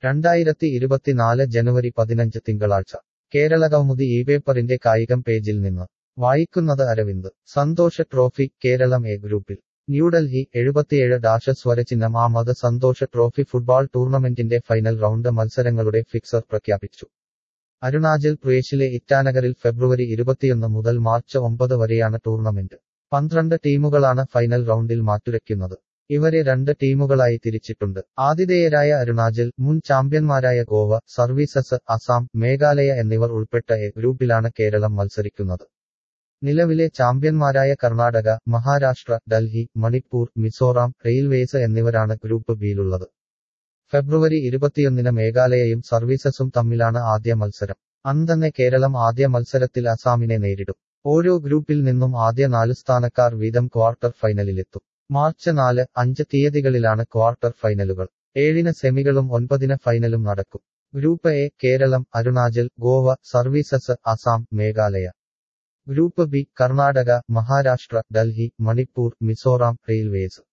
രണ്ടായിരത്തി ഇരുപത്തിനാല് ജനുവരി പതിനഞ്ച് തിങ്കളാഴ്ച കേരളകൗമുദി ഈ പേപ്പറിന്റെ കായികം പേജിൽ നിന്ന് വായിക്കുന്നത് അരവിന്ദ് സന്തോഷ ട്രോഫി കേരളം എ ഗ്രൂപ്പിൽ ന്യൂഡൽഹി എഴുപത്തിയേഴ് ഡാഷ സ്വരചിഹ്നം ആമത് സന്തോഷ ട്രോഫി ഫുട്ബോൾ ടൂർണമെന്റിന്റെ ഫൈനൽ റൗണ്ട് മത്സരങ്ങളുടെ ഫിക്സർ പ്രഖ്യാപിച്ചു അരുണാചൽ പ്രദേശിലെ ഇറ്റാനഗറിൽ ഫെബ്രുവരി ഇരുപത്തിയൊന്ന് മുതൽ മാർച്ച് ഒമ്പത് വരെയാണ് ടൂർണമെന്റ് പന്ത്രണ്ട് ടീമുകളാണ് ഫൈനൽ റൗണ്ടിൽ മാറ്റുരയ്ക്കുന്നത് ഇവരെ രണ്ട് ടീമുകളായി തിരിച്ചിട്ടുണ്ട് ആതിഥേയരായ അരുണാചൽ മുൻ ചാമ്പ്യന്മാരായ ഗോവ സർവീസസ് അസാം മേഘാലയ എന്നിവർ ഉൾപ്പെട്ട എ ഗ്രൂപ്പിലാണ് കേരളം മത്സരിക്കുന്നത് നിലവിലെ ചാമ്പ്യന്മാരായ കർണാടക മഹാരാഷ്ട്ര ഡൽഹി മണിപ്പൂർ മിസോറാം റെയിൽവേസ് എന്നിവരാണ് ഗ്രൂപ്പ് ബിയിലുള്ളത് ഫെബ്രുവരി ഇരുപത്തിയൊന്നിന് മേഘാലയയും സർവീസസും തമ്മിലാണ് ആദ്യ മത്സരം അന്ന് കേരളം ആദ്യ മത്സരത്തിൽ അസാമിനെ നേരിടും ഓരോ ഗ്രൂപ്പിൽ നിന്നും ആദ്യ നാല് സ്ഥാനക്കാർ വീതം ക്വാർട്ടർ ഫൈനലിലെത്തും മാർച്ച് നാല് അഞ്ച് തീയതികളിലാണ് ക്വാർട്ടർ ഫൈനലുകൾ ഏഴിന് സെമികളും ഒൻപതിന് ഫൈനലും നടക്കും group A Keralam Arunachal Goa Services Assam Meghalaya group B Karnataka Maharashtra Delhi Manipur Mizoram railways